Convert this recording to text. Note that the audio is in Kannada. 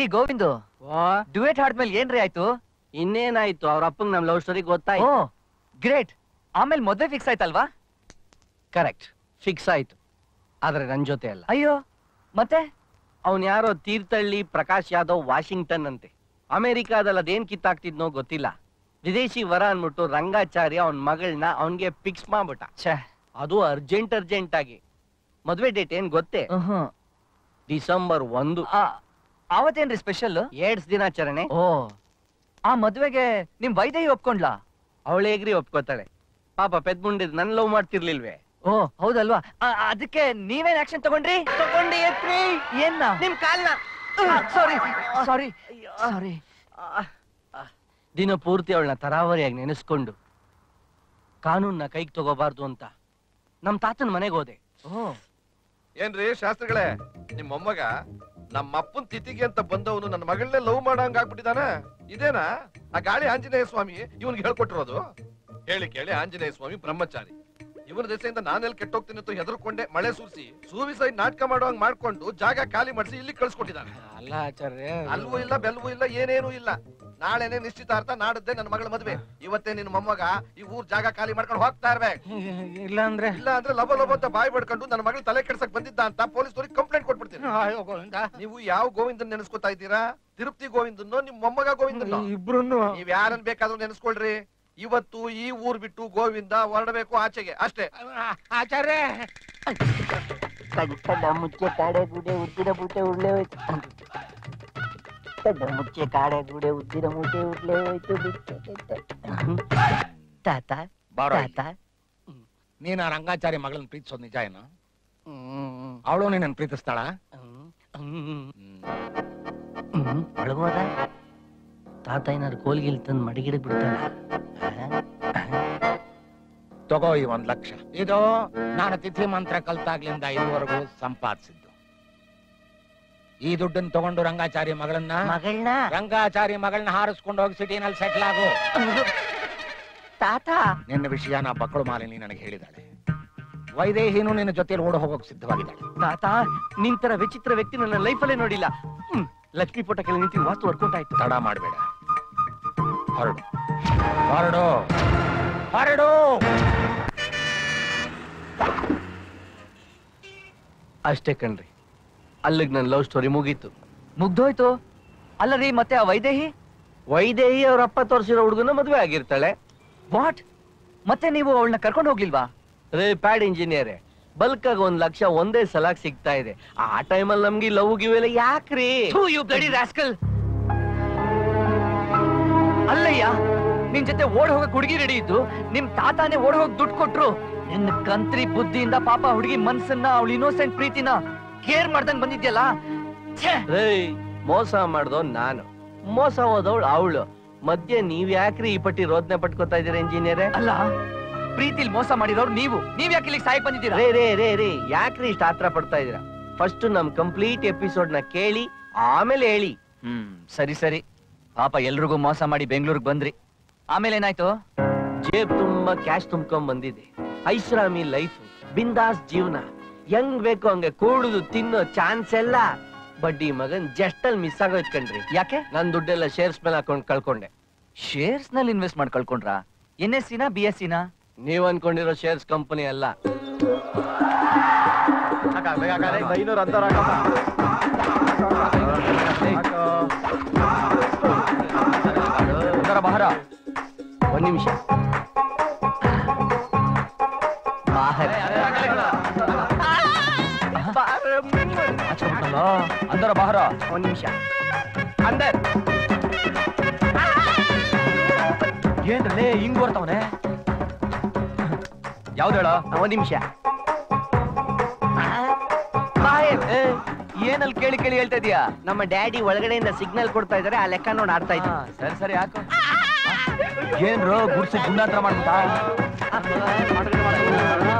ರೀ ಗೋವಿಂದು ಡುಯೆಟ್ ಹಾಡ್ಮೇಲೆ ಏನ್ರಿ ಆಯ್ತು ಇನ್ನೇನಾಯ್ತು ಅವ್ರ ಅಪ್ಪಂಗ್ ನಮ್ ಲವ್ ಸ್ಟೋರಿ ಓ ಗೊತ್ತಾಯ್ತು ಗ್ರೇಟ್ ಆಮೇಲೆ ಮದ್ವೆ ಫಿಕ್ಸ್ ಆಯ್ತಲ್ವಾ ಕರೆಕ್ಟ್ ಫಿಕ್ಸ್ ಆಯ್ತು ಆದ್ರೆ ನನ್ ಜೊತೆ ಅಲ್ಲ ಅಯ್ಯೋ ಮತ್ತೆ ಅವ್ನ್ ಯಾರೋ ತೀರ್ಥಹಳ್ಳಿ ಪ್ರಕಾಶ್ ಯಾದವ್ ವಾಷಿಂಗ್ಟನ್ ಅಂತೆ ಅಮೆರಿಕಾದಲ್ಲಿ ಅದೇನ್ ಕಿತ್ತಾಕ್ತಿದ್ನೋ ಗೊತ್ತಿಲ್ಲ ವಿದೇಶಿ ವರ ಅನ್ಬಿಟ್ಟು ರಂಗಾಚಾರ್ಯ ಅವನ್ ಮಗಳನ್ನ ಅವನ್ಗೆ ಫಿಕ್ಸ್ ಮಾಡ್ಬಿಟ್ಟ ಛೇ ಅದು ಅರ್ಜೆಂಟ್ ಅರ್ಜೆಂಟ್ ಆಗಿ ಮದ್ವೆ ಡೇಟ್ ಏನ್ ಗೊತ್ತೇ ಹ್ಮ್ ಡಿಸೆಂಬರ್ ಒಂದು ಅವತ್ತೇನ್ರಿ ಸ್ಪೆಷಲ್ ಏಡ್ಸ್ ದಿನಾಚರಣೆ ಓ ಆ ಮದ್ವೆಗೆ ನಿಮ್ ವೈದೇಹಿ ಒಪ್ಕೊಂಡ್ಲಾ ಅವಳೇಗ್ರಿ ಒಪ್ಕೋತಾಳೆ ಪಾಪ ಪೆದ್ಮುಂಡಿದ್ ನನ್ ಲವ್ ಮಾಡ್ತಿರ್ಲಿಲ್ವೇ ಓ ಹೌದಲ್ವಾ ಆ, ಅದಕ್ಕೆ ನೀವೇನ್ ಆಕ್ಷನ್ ತಗೊಂಡ್ರಿ ತಗೊಂಡಿ ಎತ್ರಿ ಏನ್ನ ನಿಮ್ ಕಾಲ್ನ ಸಾರಿ ಸಾರಿ ಸಾರಿ ದಿನ ಪೂರ್ತಿ ಅವಳನ್ನ ತರಾವರಿಯಾಗಿ ನೆನೆಸ್ಕೊಂಡು ಕಾನೂನ್ನ ಕೈಗೆ ತಗೋಬಾರ್ದು ಅಂತ ನಮ್ ತಾತನ ಮನೆಗೆ ಹೋದೆ ಓ ಏನ್ರಿ ಶಾಸ್ತ್ರಿಗಳೇ ನಿಮ್ ಮೊಮ್ಮಗ ನಮ್ಮ ಅಪ್ಪನ್ ತಿಥಿಗೆ ಅಂತ ಬಂದವನು ನನ್ನ ಮಗಳನ್ನೇ ಲವ್ ಮಾಡಂಗ್ ಆಗ್ಬಿಟ್ಟಿದಾನ ಇದೇನಾ ಆ ಗಾಳಿ ಆಂಜನೇಯ ಸ್ವಾಮಿ ಇವನ್ಗೆ ಹೇಳ್ಕೊಟ್ಟಿರೋದು ಹೇಳಿ ಕೇಳಿ ಆಂಜನೇಯ ಸ್ವಾಮಿ ಬ್ರಹ್ಮಚಾರಿ ಇವನ ದೆಸೆಯಿಂದ ನಾನೆಲ್ಲಿ ಕೆಟ್ಟೋಗ್ತೀನಿ ಅಂತ ಹೆದರ್ಕೊಂಡೆ ಮಳೆ ಸುರಿಸಿ ಸೂವಿಸೈಡ್ ನಾಟಕ ಮಾಡುವಂಗ್ ಮಾಡ್ಕೊಂಡು ಜಾಗ ಖಾಲಿ ಮಾಡಿಸಿ ಇಲ್ಲಿ ಕಳ್ಸ್ಕೊಟ್ಟಿದ್ದಾನೆ ಅಲ್ಲ ಆಚಾರ್ಯ ಅಲ್ವೂ ಇಲ್ಲ ಬೆಲ್ವೂ ಇಲ್ಲ ಏನೇನೂ ಇಲ್ಲ ನಾಳೆನೆ ನಿಶ್ಚಿತಾರ್ಥ ನಾಡದ್ದೆ ನನ್ನ ಮಗಳ ಮದ್ವೆ ಇವತ್ತೇ ನಿನ್ನ ಮೊಮ್ಮಗ ಈ ಊರ್ ಜಾಗ ಖಾಲಿ ಮಾಡ್ಕೊಂಡು ಹೋಗ್ತಾ ಇರ್ಬೇಕು ಇಲ್ಲ ಅಂದ್ರೆ ಇಲ್ಲ ಅಂದ್ರೆ ಲಬ ಲಬ ಅಂತ ಬಾಯ್ ಬಡ್ಕೊಂಡು ನನ್ನ ಮಗಳು ತಲೆ ಕೆಡ್ಸಕ್ ಬಂದಿದ್ದ ಅಂತ ಪೊಲೀಸ್ನವ್ರಿಗೆ ಕಂಪ್ಲೇಂಟ್ ಕೊಟ್ಬಿಡ್ತೀನಿ ನೀವು ಯಾವ ಗೋವಿಂದನ್ ನೆನೆಸ್ಕೊತಾ ಇದ್ದೀರಾ ತಿರುಪತಿ ಗೋವಿಂದನ್ನೋ ನಿಮ್ ಮೊಮ್ಮಗ ಗೋವಿಂದನ್ನೋ ಇಬ್ರು ನೀವ್ ಯಾರನ್ ಬೇಕಾದ್ರೂ ನೆನೆಸ್ಕೊಳ್ರಿ ಇವತ್ತು ಈ ಊರ್ ಬಿಟ್ಟು ಗೋವಿಂದ ಹೊರಡಬೇಕು ಆಚೆಗೆ ಅಷ್ಟೇ ಆಚಾರ್ಯ ಕಡ ಮುಚ್ಚೆ ಕಾಡೆ ಗುಡೆ ಉದ್ದಿರ ಬೂಟೆ ಉಳ್ಳೆ ಹೋಯ್ತು ಕಡ ಮುಚ್ಚೆ ಕಾಡೆ ಗುಡೆ ಉದ್ದಿರ ಮೂಟೆ ಉಳ್ಳೆ ಹೋಯ್ತು ತಾತ ಬಾರೋ ತಾತ ನೀನ್ ಆ ರಂಗಾಚಾರಿ ಮಗಳನ್ನ ಪ್ರೀತಿಸೋದ್ ನಿಜ ಏನು ಅವಳು ನಿನ್ನ ಪ್ರೀತಿಸ್ತಾಳ ಒಳಗೋದ ತಾತ ಏನಾದ್ರು ಕೋಲ್ಗಿಲ್ ತಂದು ಮಡಗಿಡ ಬಿಡ್ತಾನ ತಗೋ ಈ ಒಂದ್ ಲಕ್ಷ ಇದು ನಾನು ತಿಥಿ ಮಂತ್ರ ಕಲ್ತಾಗ್ಲಿಂದ ಇದುವರೆಗೂ ಸಂಪಾದಿಸಿದ್ದು ಈ ದುಡ್ಡನ್ನ ತಗೊಂಡು ರಂಗಾಚಾರಿ ಮಗಳನ್ನ ಮಗಳನ್ನ ರಂಗಾಚಾರಿ ಮಗಳನ್ನ ಹಾರಿಸ್ಕೊಂಡು ಹೋಗಿ ಸಿಟಿನಲ್ಲಿ ಸೆಟ್ಲ್ ಆಗು ತಾತ ನಿನ್ನ ವಿಷಯ ನಾ ಬಕ್ಕಳು ಮಾಲಿನಿ ನನಗೆ ಹೇಳಿದಾಳೆ ವೈದೇಹಿನು ನಿನ್ನ ಜೊತೆಲಿ ಓಡ ಹೋಗೋಕ್ ಸಿದ್ಧವಾಗಿದ್ದಾಳೆ ತಾತ ನಿನ್ ತರ ವಿಚಿತ್ರ ವ್ಯಕ್ತಿ ನನ್ನ ಲೈಫಲ್ಲೇ ನೋಡಿಲ್ಲ ಹ್ಮ್ ಲಕ್ಷ್ಮಿ ಪುಟ ಕೆಳಗೆ ನಿಂತಿನ ವಾಸ್ತು ವರ್ಕೌಟ್ ಆಯ್ತು ತಡ ಮಾಡ್ಬೇಡ ಹೊರಡು ಹೊರಡು ಹೊರಡು ಅಷ್ಟೇ ಕಣ್ರಿ ಅಲ್ಲಿಗ್ ನನ್ನ ಲವ್ ಸ್ಟೋರಿ ಮುಗೀತು ಮುಗ್ದೋಯ್ತು ಅಲ್ಲ ರೀ ಮತ್ತೆ ಆ ವೈದೇಹಿ ವೈದೇಹಿ ಅವ್ರ ಅಪ್ಪ ತೋರಿಸಿರೋ ಹುಡುಗನ ಮದುವೆ ಆಗಿರ್ತಾಳೆ ವಾಟ್ ಮತ್ತೆ ನೀವು ಅವಳನ್ನ ಕರ್ಕೊಂಡು ಹೋಗ್ಲಿಲ್ವಾ ರೇ ಪ್ಯಾಡ್ ಇಂಜಿನಿಯರೇ ಬಲ್ಕ್ ಆಗಿ ಒಂದ್ ಲಕ್ಷ ಒಂದೇ ಸಲ ಸಿಗ್ತಾ ಇದೆ ಆ ಟೈಮಲ್ಲಿ ನಮ್ಗೆ ಲವ್ ಗಿವೆಲ್ಲ ಯಾಕ್ರಿ ಯು ಬ್ಲಡಿ ರಾಸ್ಕಲ್ ಅಲ್ಲಯ್ಯ ನಿನ್ ಜೊತೆ ಓಡ್ ಹೋಗಕ್ ಹುಡುಗಿ ರೆಡಿ ಇದ್ದು ನಿಮ್ ತಾತಾನೆ ಓಡ್ ಹೋಗ್ ದುಡ್ಡು ಕೊಟ್ರು ನಿನ್ನ ಕಂತ್ರಿ ಬುದ್ಧಿಯಿಂದ ಪಾಪ ಹುಡುಗಿ ಮನ್ಸನ್ನ ಅವಳ ಇನ್ನೋಸೆಂಟ್ ಪ್ರೀತಿನ ಕೇರ್ ಮಾಡ್ದಂಗ್ ಬಂದಿದ್ಯಲ್ಲ ಛೇ! ರೇ ಮೋಸ ಮಾಡ್ದೋ ನಾನು ಮೋಸ ಹೋದವಳು ಅವಳು ಮಧ್ಯೆ ನೀವ್ ಯಾಕ್ರಿ ಈ ಪಟ್ಟಿ ರೋದನೆ ಪಟ್ಕೋತಾ ಇದೀರ ಇಂಜಿನಿಯರೇ ಅಲ್ಲ ಪ್ರೀತಿಲ್ ಮೋಸ ಮಾಡಿರೋರು ನೀವು ನೀವ್ ಯಾಕೆ ಇಲ್ಲಿಗೆ ಸಾಯಕ್ ಬಂದಿದ್ದೀರಾ ರೇ ರೇ ರೇ ರೇ ಯಾಕ್ರಿ ಇಷ್ಟ ಆತ್ರ ಪಡ್ತಾ ಇದೀರಾ ಫಸ್ಟ್ ನಮ್ ಕಂಪ್ಲೀಟ್ ಎಪಿಸೋಡ್ ನ ಕೇಳಿ ಆಮೇಲೆ ಹೇಳಿ ಹ್ಮ್ ಸರಿ ಸರಿ ಪಾಪ ಎಲ್ರಿಗೂ ಮೋಸ ಮಾಡಿ ಬೆಂಗಳೂರಿಗೆ ಬಂದ್ರಿ ಆಮೇಲೆ ಏನಾಯ್ತು ಜೇಬ್ ತುಂಬಾ ಕ್ಯಾಶ್ ತುಂಬ್ಕೊಂಡ್ ಬಂದಿದೆ ಐಷಾರಾಮಿ ಲೈಫ್ ಬಿಂದಾಸ್ ಜೀವನ ಹೆಂಗ್ ಬೇಕು ಹಂಗೆ ಕೂಡುದು ತಿನ್ನೋ ಚಾನ್ಸ್ ಎಲ್ಲ ಬಡ್ಡಿ ಮಗನ್ ಜಸ್ಟ್ ಅಲ್ಲಿ ಮಿಸ್ ಆಗೋಯ್ತು ಕಣ್ರಿ ಯಾಕೆ ನನ್ ದುಡ್ಡೆಲ್ಲ ಶೇರ್ಸ್ ಮೇಲೆ ಹಾಕೊಂಡ್ ಕಳ್ಕೊಂಡೆ ಶೇರ್ಸ್ ನಲ್ಲಿ ಇನ್ವೆಸ್ಟ್ ಮಾಡಿ ಕಳ್ಕೊಂಡ್ರ ಎನ್ ಎಸ್ ಸಿನ ಬಿ ಎಸ್ ಸಿನ ನೀವ್ ಅನ್ಕೊಂಡಿರೋ ಶೇರ್ಸ್ ಕಂಪನಿ ಅಲ್ಲ ಬಹರ ಒಂದ್ ನಿಮಿಷ ಅಂದರ ಬಹರ ಒಂದ್ ನಿಮಿಷ ಅಂದರ್ ಏನ್ರಲ್ಲೇ ಹಿಂಗ್ ಬರ್ತಾವನೆ ಯಾವ್ದು ಹೇಳ ಒಂದ್ ನಿಮಿಷ ಏನಲ್ಲಿ ಕೇಳಿ ಕೇಳಿ ಹೇಳ್ತಾ ಇದೀಯಾ ನಮ್ಮ ಡ್ಯಾಡಿ ಒಳಗಡೆಯಿಂದ ಸಿಗ್ನಲ್ ಕೊಡ್ತಾ ಇದಾರೆ ಆ ಲೆಕ್ಕ ನೋಡಿ ಆಡ್ತಾ ಇದ್ದೀನಿ ಸರಿ ಸರಿ ಹಾಕು ಏನ್ರು ಗುಡ್ಸಿ ಗುಂಡಾಂತರ ಮಾಡ್ಬಿಟ್ಟ